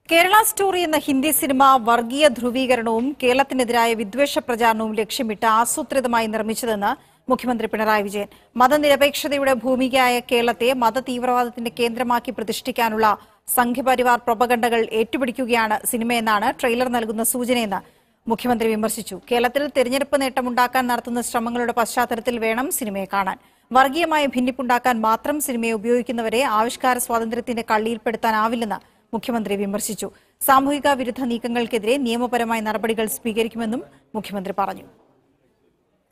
Kerala story എന്ന Hindi cinema വർഗീയ ധ്രുവീകരണവും കേരളത്തിനെതിരായ വിദ്വേഷ പ്രചാരണവും ലക്ഷ്യമിട്ട് ആസൂത്രിതമായി നിർമ്മിച്ചതെന്ന് മുഖ്യമന്ത്രി പിണറായി വിജയൻ മതനിരപേക്ഷതയുടെ ഭൂമികയായ കേരളത്തെ മതതീവ്രവാദത്തിന്റെ കേന്ദ്രമാക്കി പ്രതിഷ്ഠിക്കാനുള്ള സംഘപരിവാർ പ്രൊപഗണ്ടകൾ ഏറ്റുപിടിക്കുകയാണ് സിനിമയെന്നാണ് ട്രെയിലർ നൽകുന്ന സൂചനയെന്ന് മുഖ്യമന്ത്രി വിമർശിച്ചു കേരളത്തിൽ തെരഞ്ഞെടുപ്പ് നേട്ടമുണ്ടാക്കാൻ നടത്തുന്ന ശ്രമങ്ങളുടെ പശ്ചാത്തലത്തിൽ വേണം സിനിമയെ കാണാൻ വർഗീയമായ ഭിന്നിപ്പുണ്ടാക്കാൻ മാത്രം സിനിമയെ ഉപയോഗിക്കുന്നവരെ ആവിഷ്കാര സ്വാതന്ത്ര്യത്തിന്റെ കള്ളിയിൽപ്പെടുത്താനാവില്ലെന്ന് മുഖ്യമന്ത്രി വിമർശിച്ചു സാമൂഹിക വിരുദ്ധ നീക്കങ്ങൾക്കെതിരെ നിയമപരമായ നടപടികൾ സ്വീകരിക്കുമെന്നും മുഖ്യമന്ത്രി പറഞ്ഞു